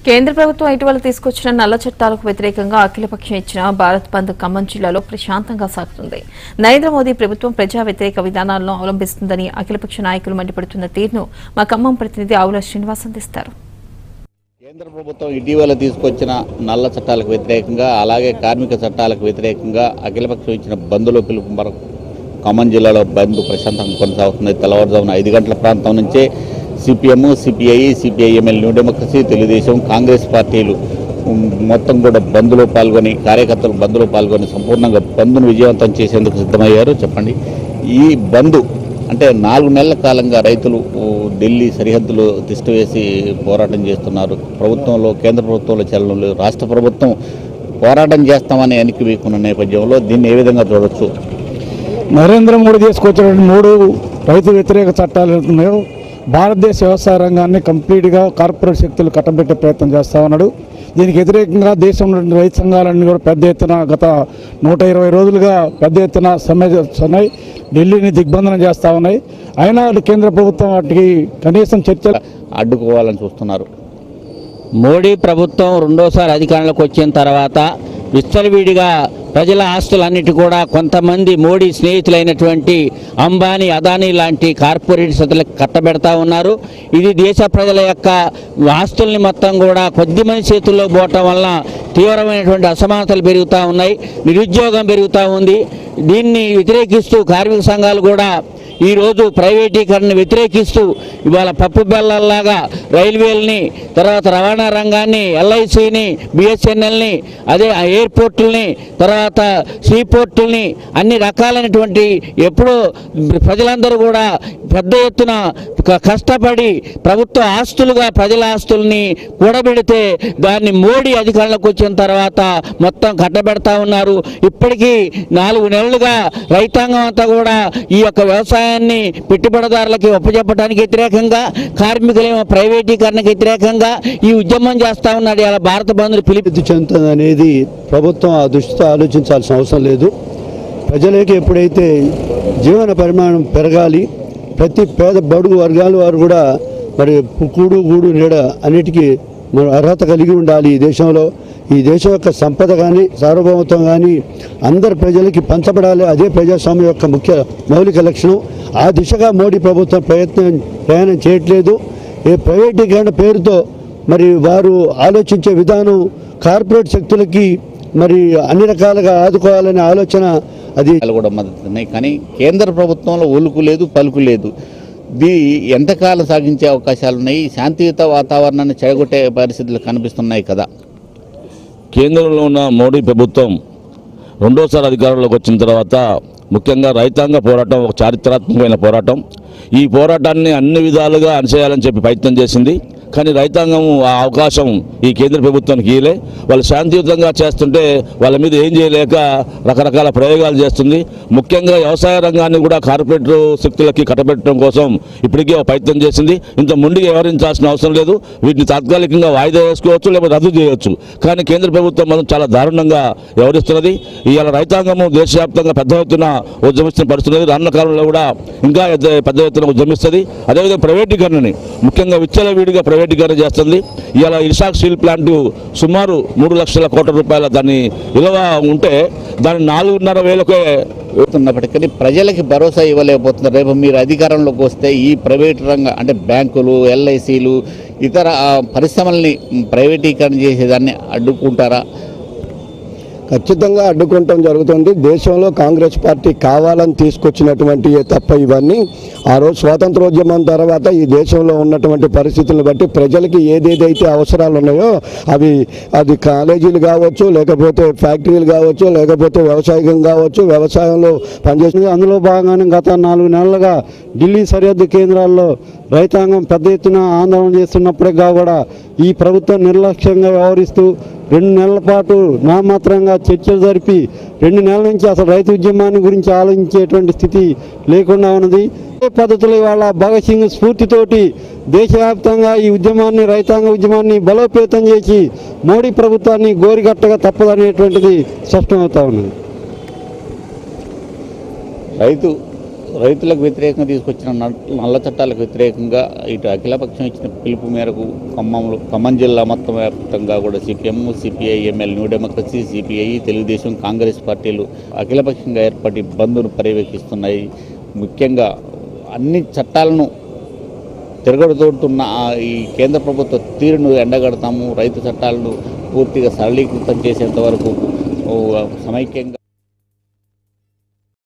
కేంద్ర ప్రభుత్వం ఇటీవల తీసుకొచ్చిన నల్ల చట్టాలకు వ్యతిరేకంగా అఖిలపక్షం ఇచ్చిన భారత్ బంద్ ఖమ్మం జిల్లాలో ప్రశాంతంగా సాగుతుంది నరేంద్ర మోదీ ప్రభుత్వం ప్రజా వ్యతిరేక విధానాలను అవలంబిస్తుందని అఖిలపక్ష నాయకులు మండిపడుతున్న తీరును మా ఖమ్మం ప్రతినిధి ఆవుల శ్రీనివాస్ అందిస్తారు కేంద్ర ప్రభుత్వం ఇటీవల తీసుకొచ్చిన నల్ల చట్టాలకు వ్యతిరేకంగా అలాగే కార్మిక చట్టాలకు వ్యతిరేకంగా అఖిలపక్షం ఇచ్చిన బంద్లో పిలుపు మేరకు ఖమ్మం జిల్లాలో బంద్ ప్రశాంతంగా కొనసాగుతుంది తెల్లవారుజామున ఐదు గంటల ప్రాంతం నుంచే CPM CPI CPI ML New Democracy Telugu Desam Congress పార్టీలు ఉమ్, మొత్తం కూడా బంద్లో పాల్గొని కార్యకర్తలు బంద్లో పాల్గొని సంపూర్ణంగా బంద్ను విజయవంతం చేసేందుకు సిద్ధమయ్యారు చెప్పండి ఈ బంద్ అంటే నాలుగు నెలల కాలంగా రైతులు ఊ, ఢిల్లీ సరిహద్దులు తిష్టవేసి పోరాటం చేస్తున్నారు ప్రభుత్వంలో కేంద్ర ప్రభుత్వంలో చలనం లేదు రాష్ట్ర ప్రభుత్వం పోరాటం చేస్తామని వెనక్కి వీకున్న నేపథ్యంలో దీన్ని ఏ విధంగా చూడొచ్చు నరేంద్ర మోడీ తీసుకొచ్చినటువంటి మూడు రైతు వ్యతిరేక చట్టాలు ఉన్నాయో భారతదేశ వ్యవసాయ రంగాన్ని కంప్లీట్గా కార్పొరేట్ శక్తులు కట్టబెట్టే ప్రయత్నం చేస్తూ ఉన్నాడు దీనికి వ్యతిరేకంగా దేశంలో ఉన్న రైతు సంఘాలన్నీ కూడా పెద్ద ఎత్తున గత నూట ఇరవై రోజులుగా పెద్ద ఎత్తున సమ్మె చేస్తున్నాయి ఢిల్లీని దిగ్బంధనం చేస్తూ ఉన్నాయి అయినా కేంద్ర ప్రభుత్వం వాటికి కనీసం చర్చలు అడ్డుకోవాలని చూస్తున్నారు మోడీ ప్రభుత్వం రెండోసారి అధికారంలోకి వచ్చిన తర్వాత విచ్చలవిడిగా ప్రజల ఆస్తులన్నిటి కూడా కొంతమంది మోడీ స్నేహితులైనటువంటి అంబానీ అదానీ లాంటి కార్పొరేట్ సంస్థలకు కట్టబెడతా ఉన్నారు ఇది దేశ ప్రజల యొక్క ఆస్తుల్ని మొత్తం కూడా కొద్ది మంది చేతుల్లో పోవటం వల్ల తీవ్రమైనటువంటి అసమానతలు పెరుగుతూ ఉన్నాయి నిరుద్యోగం పెరుగుతూ ఉంది దీన్ని వ్యతిరేకిస్తూ కార్మిక సంఘాలు కూడా ఈరోజు ప్రైవేటీకరణ వ్యతిరేకిస్తూ ఇవాళ పప్పు బెల్లల్లాగా రైల్వేలని తర్వాత రవాణా రంగాన్ని ఎల్ఐసిని బిఎస్ఎన్ఎల్ని అదే ఆ ఎయిర్పోర్టుల్ని తర్వాత సీపోర్టుల్ని అన్ని రకాలైనటువంటి ఎప్పుడూ ప్రజలందరూ కూడా పెద్ద ఎత్తున క- కష్టపడి ప్రభుత్వ ఆస్తులుగా ప్రజల ఆస్తుల్ని కూడబెడితే దాన్ని మోడీ అధికారంలోకి వచ్చిన తర్వాత మొత్తం కట్టబెడతా ఉన్నారు ఇప్పటికీ నాలుగు నెలలుగా రైతాంగం అంతా కూడా ఈ యొక్క వ్యవసాయాన్ని పెట్టుబడిదారులకి ఒప్పజెప్పడానికి వ్యతిరేకంగా కార్మికులేమో ప్రైవేటీకరణకు వ్యతిరేకంగా ఈ ఉద్యమం చేస్తా ఉన్నాడు ఇలా భారత బంధువులు పిలిపి అభివృద్ధి చెందుతుంది అనేది ప్రభుత్వం ఆ దృష్టితో ఆలోచించాల్సిన అవసరం లేదు ప్రజలకి ఎప్పుడైతే జీవన పరిమాణం పెరగాలి ప్రతి పేద బడుగు వర్గాల వారు కూడా మరి కూడు గూడు నీడ అన్నిటికీ మన అర్హత కలిగి ఉండాలి ఈ దేశంలో ఈ దేశం యొక్క సంపద కానీ సార్వభౌమత్వం కానీ అందరి ప్రజలకి పంచబడాలి అదే ప్రజాస్వామ్యం యొక్క ముఖ్య మౌలిక లక్షణం ఆ దిశగా మోడీ ప్రభుత్వం ప్రయత్నం ప్రయాణం చేయట్లేదు ఏ ప్రైవేటీకరణ పేరుతో మరి వారు ఆలోచించే విధానం కార్పొరేట్ శక్తులకి మరి అన్ని రకాలుగా ఆదుకోవాలనే ఆలోచన అది వాళ్ళు కూడా మద్దతు ఉన్నాయి కానీ కేంద్ర ప్రభుత్వంలో ఒలుకు లేదు పలుకు లేదు దీ ఎంతకాలం సాగించే అవకాశాలు ఉన్నాయి శాంతియుత వాతావరణాన్ని చెడగొట్టే పరిస్థితులు కనిపిస్తున్నాయి కదా కేంద్రంలో ఉన్న మోడీ ప్రభుత్వం రెండోసారి అధికారంలోకి వచ్చిన తర్వాత ముఖ్యంగా రైతాంగ పోరాటం ఒక చారిత్రాత్మకమైన పోరాటం ఈ పోరాటాన్ని అన్ని విధాలుగా అణచేయాలని చెప్పి ప్రయత్నం చేసింది కానీ రైతాంగం ఆ అవకాశం ఈ కేంద్ర ప్రభుత్వానికి ఇయలే వాళ్ళు శాంతియుతంగా చేస్తుంటే వాళ్ళ మీద ఏం చేయలేక రకరకాల ప్రయోగాలు చేస్తుంది ముఖ్యంగా వ్యవసాయ రంగాన్ని కూడా కార్పొరేట్ శక్తులకి కట్టబెట్టడం కోసం ఇప్పటికే ఒక ప్రయత్నం చేసింది ఇంత ముందుగా వ్యవహరించాల్సిన అవసరం లేదు వీటిని తాత్కాలికంగా వాయిదా వేసుకోవచ్చు లేకపోతే రద్దు చేయవచ్చు కానీ కేంద్ర ప్రభుత్వం మనం చాలా దారుణంగా వ్యవహరిస్తున్నది ఇవాళ రైతాంగము దేశవ్యాప్తంగా పెద్ద ఎత్తున ఉద్యమిస్తున్న పరిస్థితున్నది రానున్న కాలంలో కూడా ఇంకా పెద్ద- పెద్ద ఎత్తున ఉద్యమిస్తుంది అదేవిధంగా ప్రైవేటీకరణని ముఖ్యంగా విచ్చలవిడిగా ప్రైవేటీకరణ చేస్తుంది ఇవాళ ఇషాక్ స్టీల్ ప్లాంట్ సుమారు మూడు లక్షల కోట్ల రూపాయల దాన్ని విలువ ఉంటే దాన్ని నాలుగున్నర వేలకే ఉన్నప్పటికీ ప్రజలకి భరోసా ఇవ్వలేకపోతున్నారు రేపు మీరు అధికారంలోకి వస్తే ఈ ప్రైవేట్ రంగ అంటే బ్యాంకులు ఎల్ఐసీలు ఇతర ఆ, పరిశ్రమల్ని మ్, ప్రైవేటీకరణ చేసేదాన్ని అడ్డుకుంటారా ఖచ్చితంగా అడ్డుకుంటాం జరుగుతుంది దేశంలో కాంగ్రెస్ పార్టీ కావాలని తీసుకొచ్చినటువంటి తప్ప ఇవన్నీ ఆ రోజు స్వాతంత్రోద్యమం తర్వాత ఈ దేశంలో ఉన్నటువంటి పరిస్థితులను బట్టి ప్రజలకి ఏదేదైతే అవసరాలు ఉన్నాయో అవి అది కాలేజీలు కావచ్చు లేకపోతే ఫ్యాక్టరీలు కావచ్చు లేకపోతే వ్యవసాయం కావచ్చు వ్యవసాయంలో పనిచేస్తుంది అందులో భాగంగానే గత నాలుగు నెలలుగా ఢిల్లీ సరిహద్దు కేంద్రాల్లో రైతాంగం పెద్ద ఎత్తున ఆందోళన చేస్తున్నప్పటికీ కూడా ఈ ప్రభుత్వం నిర్లక్ష్యంగా వ్యవహరిస్తూ రెండు నెలల పాటు నామాత్రంగా చర్చలు జరిపి రెండు నెలల నుంచి అసలు రైతు ఉద్యమాన్ని గురించి ఆలోచించేటువంటి స్థితి లేకుండా ఉన్నది ఇదే పద్ధతిలో ఇవాళ భగత్ సింగ్ స్ఫూర్తితోటి దేశవ్యాప్తంగా ఈ ఉద్యమాన్ని రైతాంగ ఉద్యమాన్ని బలోపేతం చేసి మోడీ ప్రభుత్వాన్ని గోరిగట్టగా తప్పదనేటువంటిది స్పష్టమవుతా ఉన్నది రైతు రైతులకు వ్యతిరేకంగా తీసుకొచ్చిన నల్- నల్ల చట్టాలకు వ్యతిరేకంగా ఇటు అఖిలపక్షం ఇచ్చిన పిలుపు మేరకు ఖమ్మంలో ఖమ్మం జిల్లా మొత్తం వ్యాప్తంగా కూడా CPM CPI ML New Democracy CPI Telugu Desam Congress పార్టీలు అఖిలపక్షంగా ఏర్పడి బంద్ను పర్యవేక్షిస్తున్నాయి ముఖ్యంగా అన్ని చట్టాలను తిరగడుతోడుతున్న ఆ ఈ కేంద్ర ప్రభుత్వ తీరును ఎండగడతాము రైతు చట్టాలను పూర్తిగా సరళీకృతం చేసేంత వరకు ఓ, సమైక్యంగా